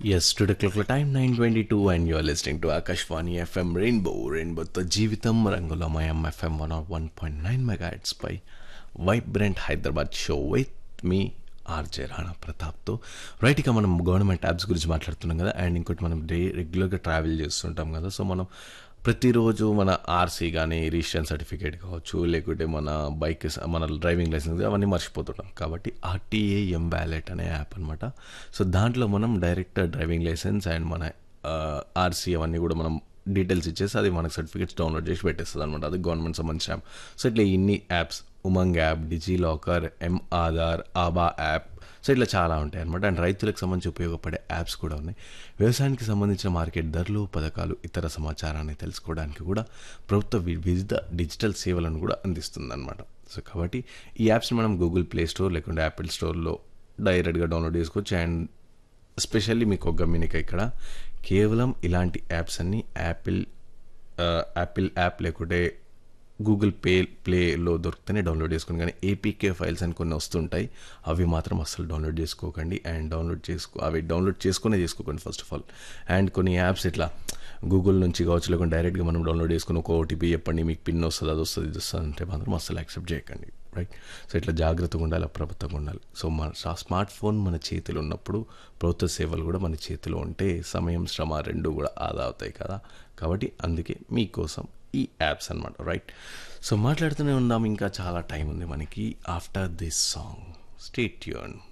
Yes, today clock time 9:22 and you are listening to Akashvani FM Rainbow. Rainbowతో జీవితం రంగులమయం FM one oh one point nine megahertz పై vibrant Hyderabad show with మీ RJ Rana ప్రతాప్తో right ఇక మనం గవర్నమెంట్ యాప్స్ గురించి మాట్లాడుతున్నాం కదా అండ్ ఇంకోటి మనం డే రెగ్యులర్గా ట్రావెల్ చేస్తుంటాం కదా సో మనం ప్రతిరోజు మన ఆర్సీ కానీ రిజిస్ట్రేషన్ సర్టిఫికేట్ కావచ్చు లేకుంటే మన బైక్ మన డ్రైవింగ్ లైసెన్స్ అవన్నీ మర్చిపోతుంటాం కాబట్టి ఆర్టీఏ ఎం బ్యాలెట్ అనే యాప్ అనమాట సో దాంట్లో మనం డైరెక్ట్ డ్రైవింగ్ లైసెన్స్ అండ్ మన ఆర్సీ అవన్నీ కూడా మనం డీటెయిల్స్ ఇచ్చేసి అది మనకు సర్టిఫికేట్స్ డౌన్లోడ్ చేసి పెట్టేస్తుంది అనమాట అది గవర్నమెంట్ సంబంధించిన యాప్ సో ఇట్లా ఇన్ని apps Umang app DigiLocker M Aadhaar ABHA app so ఇట్లా చాలా ఉంటాయి అనమాట అండ్ రైతులకు సంబంధించి ఉపయోగపడే యాప్స్ కూడా ఉన్నాయి వ్యవసాయానికి సంబంధించిన మార్కెట్ ధరలు పథకాలు ఇతర సమాచారాన్ని తెలుసుకోవడానికి కూడా ప్రభుత్వ వి- వివిధ డిజిటల్ సేవలను కూడా అందిస్తుంది అనమాట సో కాబట్టి ఈ యాప్స్ని మనం గూగుల్ ప్లే స్టోర్ లేకుంటే యాపిల్ స్టోర్లో డైరెక్ట్గా డౌన్లోడ్ చేసుకోవచ్చు అండ్ ఎస్పెషల్లీ మీకు ఒక గమనిక ఇక్కడ కేవలం ఇలాంటి యాప్స్ అన్ని యాపిల్ ఆ, యాపిల్ యాప్ లేకుంటే గూగుల్ పే ప్లేలో దొరికితేనే డౌన్లోడ్ చేసుకుని కానీ ఏపీకే ఫైల్స్ అని కొన్ని వస్తుంటాయి అవి మాత్రం అస్సలు డౌన్లోడ్ చేసుకోకండి అండ్ డౌన్లోడ్ చేసుకో అవి డౌన్లోడ్ చేసుకునే చేసుకోకండి ఫస్ట్ ఆఫ్ ఆల్ అండ్ కొన్ని యాప్స్ ఇట్లా గూగుల్ నుంచి కావచ్చు లేకుంటే డైరెక్ట్గా మనం డౌన్లోడ్ చేసుకుని ఒక ఓటీపీ చెప్పండి మీకు పిన్ వస్తుంది అది వస్తుంది ఇది వస్తుంది అంటే మాత్రం అస్సలు యాక్సెప్ట్ చేయకండి రైట్ సో ఇట్లా జాగ్రత్తగా ఉండాలి అప్రమత్తంగా ఉండాలి సో మన స్మార్ట్ ఫోన్ మన చేతిలో ఉన్నప్పుడు ప్రభుత్వ సేవలు కూడా మన చేతిలో ఉంటే సమయం శ్రమ రెండు కూడా ఆదా అవుతాయి కదా కాబట్టి అందుకే మీకోసం ఈ యాప్స్ అనమాట రైట్ సో మాట్లాడుతూనే ఉందాం ఇంకా చాలా టైం ఉంది మనకి ఆఫ్టర్ దిస్ సాంగ్ స్టేట్ యూన్